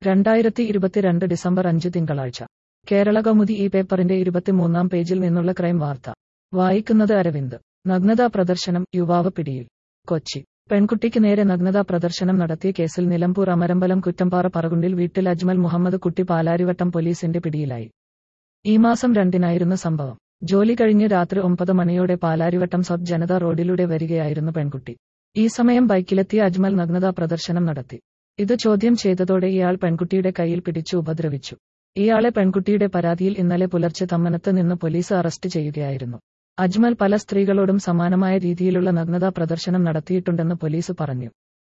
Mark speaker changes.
Speaker 1: രണ്ടായിരത്തി ഇരുപത്തിരണ്ട് ഡിസംബർ അഞ്ച് തിങ്കളാഴ്ച കേരള കൗമുദി ഈ പേപ്പറിന്റെ ഇരുപത്തിമൂന്നാം പേജിൽ നിന്നുള്ള ക്രൈം വാർത്ത വായിക്കുന്നത് അരവിന്ദ് നഗ്നതാ പ്രദർശനം യുവാവ് പിടിയിൽ കൊച്ചി പെൺകുട്ടിക്ക് നേരെ നഗ്നതാ പ്രദർശനം നടത്തിയ കേസിൽ നിലമ്പൂർ അമരമ്പലം കുറ്റമ്പാറ പറകുണ്ടിൽ വീട്ടിൽ അജ്മൽ മുഹമ്മദ് കുട്ടി പാലാരിവട്ടം പോലീസിന്റെ പിടിയിലായി ഈ മാസം രണ്ടിനായിരുന്നു സംഭവം ജോലി കഴിഞ്ഞ് രാത്രി ഒമ്പത് മണിയോടെ പാലാരിവട്ടം സബ് ജനതാ റോഡിലൂടെ വരികയായിരുന്നു പെൺകുട്ടി ഈ സമയം ബൈക്കിലെത്തിയ അജ്മൽ നഗ്നതാ പ്രദർശനം നടത്തി ഇത് ചോദ്യം ചെയ്തതോടെ ഇയാൾ പെൺകുട്ടിയുടെ കയ്യിൽ പിടിച്ചു ഉപദ്രവിച്ചു ഇയാളെ പെൺകുട്ടിയുടെ പരാതിയിൽ ഇന്നലെ പുലർച്ചെ തമ്മനത്ത് നിന്ന് പോലീസ് അറസ്റ്റ് ചെയ്യുകയായിരുന്നു അജ്മൽ പല സ്ത്രീകളോടും സമാനമായ രീതിയിലുള്ള നഗ്നതാ പ്രദർശനം നടത്തിയിട്ടുണ്ടെന്ന് പോലീസ് പറഞ്ഞു